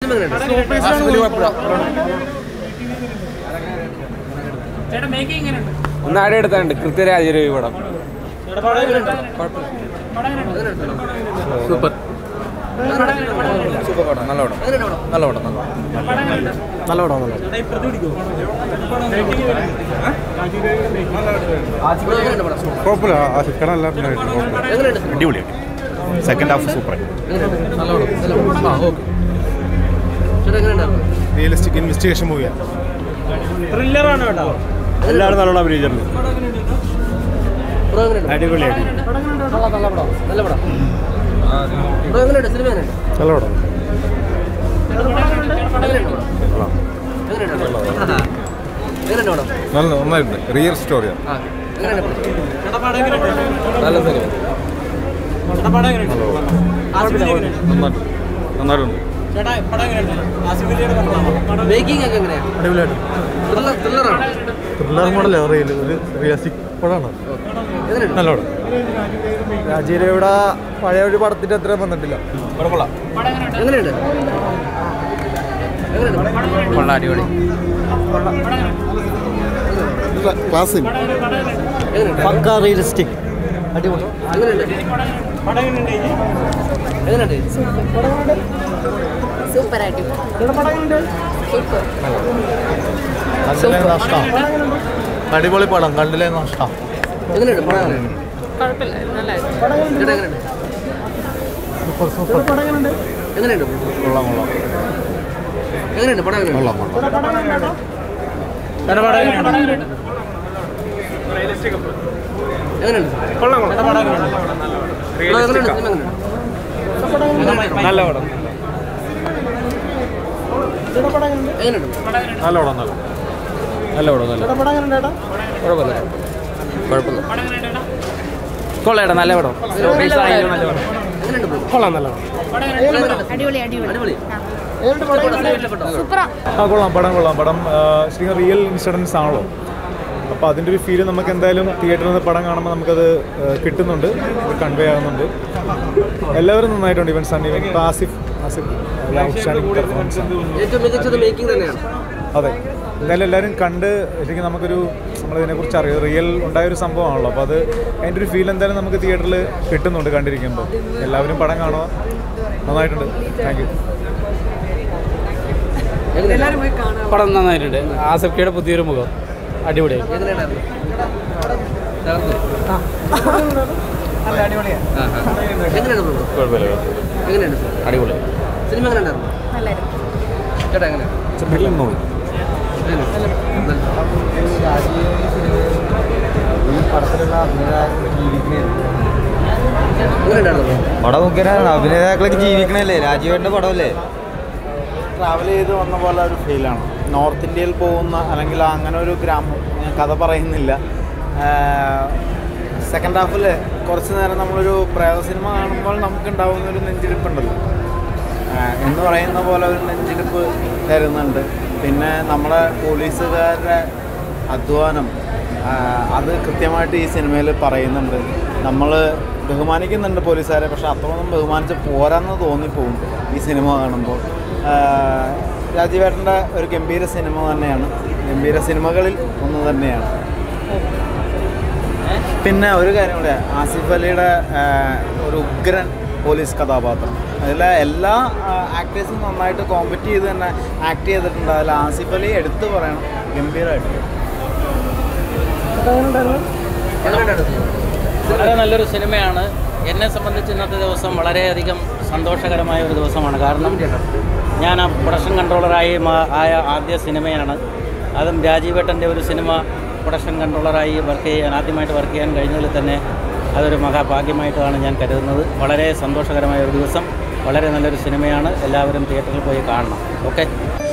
ഒന്ന് ആടെ എടുത്താണ്ട് കൃത്യരാജരവി പടം സൂപ്പർ സൂപ്പർ പടം നല്ല പടം നല്ല പടം നല്ല പടം നല്ല പടം കുഴപ്പമില്ല ആസിഫ് ഖാൻ എല്ലാവരും അടിപൊളിയാണ് second half super realistic investigation മൂവിയാണ് എല്ലാവരും നല്ലോണം അഭിനയിച്ചിട്ടുണ്ട് അടിപൊളിയായിട്ട് നല്ല പടം നല്ല നന്നായിട്ടുണ്ട് റിയൽ സ്റ്റോറിയാണ് നല്ല സിനിമ നന്നായിട്ട് നന്നായിട്ടുണ്ട് മേക്കിംഗ് ഒക്കെ എങ്ങനെയാ അടിപൊളിയായിട്ട് ത്രില്ലറാണ് ത്രില്ലർ മോഡൽ റിയൽ ഒരു റിയലിസ്റ്റിക് പടമാണ് നല്ല പടം രാജീരയുടെ പഴയ ഒരു പടത്തിന്റെ അത്രയും വന്നിട്ടില്ല എങ്ങനെയുണ്ട് കൊള്ളാം അടിപൊളി ക്ലാസ് പക്ക റിയലിസ്റ്റിക് അടിപൊളി എങ്ങനെയുണ്ട് എങ്ങനെയുണ്ട് സൂപ്പർ അടിപൊളി സൂപ്പർ കണ്ടില്ലേ നഷ്ടം അടിപൊളി പടം കണ്ടില്ലേ നഷ്ടം എങ്ങനെയുണ്ട് പടം എങ്ങനെയുണ്ട്? കുഴപ്പമില്ല നല്ലായിരുന്നു ചേട്ടാ എങ്ങനെയുണ്ട് സൂപ്പർ സൂപ്പർ എങ്ങനെയുണ്ട് കൊള്ളാം കൊള്ളാം എങ്ങനെയുണ്ട് പടം എങ്ങനെയുണ്ട് കൊള്ളാം കൊള്ളാം എങ്ങനെയുണ്ട് പടം എങ്ങനെയുണ്ട് സിനിമ എങ്ങനെയുണ്ട് നല്ല പടം എങ്ങനെയുണ്ട് നല്ല പടം നല്ല നല്ല പടം നല്ല കുഴപ്പമില്ല കുഴപ്പമില്ല കൊള്ളേടാ നല്ല പടം ബേസ് ആയാലും നല്ല പടം എങ്ങനെയുണ്ട് ബ്രോ? കൊള്ളാം നല്ല പടം അടിപൊളി അടിപൊളി അടിപൊളി ആ. സൂപ്പറാ ആ കൊള്ളാം പടം കൊള്ളാം പടം ആ, ശരിക്കും റിയൽ ഇൻസിഡൻസ് ആണല്ലോ അപ്പോൾ അതിൻ്റെ ഒരു ഫീല് നമുക്ക് എന്തായാലും തിയേറ്ററിൽ നിന്ന് പടം കാണുമ്പോൾ നമുക്കത് ആ, കിട്ടുന്നുണ്ട് കൺവേ ആകുന്നുണ്ട് എല്ലാവരും നന്നായിട്ടുണ്ട് ഇവൻ സണ്ണി ഇവൻ ഇപ്പോൾ ആസിഫ് ആസിഫ് ഔട്ട്സ്റ്റാൻഡിങ് പെർഫോമൻസ് ഏറ്റവും മികച്ചത് മേക്കിംഗ് തന്നെയാണ് അതെ എന്തായാലും എല്ലാവരും കണ്ട് ശരിക്കും നമുക്കൊരു നമ്മളിതിനെക്കുറിച്ച് അറിയാം റിയൽ ഉണ്ടായൊരു സംഭവമാണല്ലോ അപ്പോൾ അത് അതിൻ്റെ ഒരു ഫീൽ എന്തായാലും നമുക്ക് തിയേറ്ററിൽ കിട്ടുന്നുണ്ട് കണ്ടിരിക്കുമ്പോൾ എല്ലാവരും പടം കാണുക നന്നായിട്ടുണ്ട് താങ്ക് യു പടം നന്നായിട്ടുണ്ട് ആസഫ്കയുടെ പുതിയൊരു മുഖം അടിപൊളിയായി എങ്ങനെയുണ്ടായിരുന്നു തകർത്തു. ആ, ആ. എങ്ങനെയാണ് ബ്രോ കുഴപ്പമില്ല എങ്ങനെയുണ്ട് അടിപൊളി സിനിമ എങ്ങനെയുണ്ടായിരുന്നു നല്ലായിരുന്നു ചേട്ടാ എങ്ങനെയാണ് മൂവി എങ്ങനെയുണ്ടായിരുന്നു പടം നോക്കിയാൽ അഭിനേതാക്കളൊക്കെ ജീവിക്കണല്ലേ രാജീവേട്ടൻ്റെ പടമല്ലേ ട്രാവൽ ചെയ്ത് വന്ന പോലെ ഒരു ഫീലാണ് നോർത്ത് ഇന്ത്യയിൽ പോകുന്ന അല്ലെങ്കിൽ അങ്ങനെ ഒരു ഗ്രാമം ഞാൻ കഥ പറയുന്നില്ല സെക്കൻഡ് ഹാഫിൽ കുറച്ച് നേരം നമ്മളൊരു പ്രേത സിനിമ കാണുമ്പോൾ നമുക്കുണ്ടാവുന്ന ഒരു നെഞ്ചിരിപ്പുണ്ടല്ലോ ആ, എന്ന് പറയുന്ന പോലെ ഒരു നെഞ്ചിരിപ്പ് തരുന്നുണ്ട് പിന്നെ നമ്മുടെ പോലീസുകാരുടെ അധ്വാനം ആ, അത് കൃത്യമായിട്ട് ഈ സിനിമയിൽ പറയുന്നുണ്ട് നമ്മൾ ബഹുമാനിക്കുന്നുണ്ട് പോലീസുകാരെ പക്ഷെ അത്രയൊന്നും ബഹുമാനിച്ച് പോരാന്ന് തോന്നിപ്പോവും ഈ സിനിമ കാണുമ്പോൾ ആ, രാജീവേട്ടൻ്റെ ഒരു ഗംഭീര സിനിമ തന്നെയാണ് ഗംഭീര സിനിമകളിൽ ഒന്ന് തന്നെയാണ് പിന്നെ ഒരു കാര്യം കൂടെ ആസിഫ് അലിയുടെ ആ, ഒരു ഉഗ്രൻ പോലീസ് കഥാപാത്രം അതിലെ എല്ലാ ആക്ടേഴ്സും നന്നായിട്ട് കോമ്പറ്റ് ചെയ്ത് തന്നെ ആക്ട് ചെയ്തിട്ടുണ്ട് അതിൽ ആസിഫ് അലി എടുത്തു പറയണം ഗംഭീരമായിട്ട് വളരെ നല്ലൊരു സിനിമയാണ് എന്നെ സംബന്ധിച്ച് ഇന്നത്തെ ദിവസം വളരെയധികം സന്തോഷകരമായ ഒരു ദിവസമാണ് കാരണം ഞാൻ ആ പ്രൊഡക്ഷൻ കൺട്രോളറായി മാ- ആയ ആദ്യ സിനിമയാണ് അതും രാജീവേട്ടൻ്റെ ഒരു സിനിമ പ്രൊഡക്ഷൻ കൺട്രോളറായി വർക്ക് ചെയ്യാൻ ആദ്യമായിട്ട് വർക്ക് ചെയ്യാൻ കഴിഞ്ഞതിൽ തന്നെ അതൊരു മഹാഭാഗ്യമായിട്ടാണ് ഞാൻ കരുതുന്നത് വളരെ സന്തോഷകരമായ ഒരു ദിവസം വളരെ നല്ലൊരു സിനിമയാണ് എല്ലാവരും തിയേറ്ററിൽ പോയി കാണണം ഓക്കെ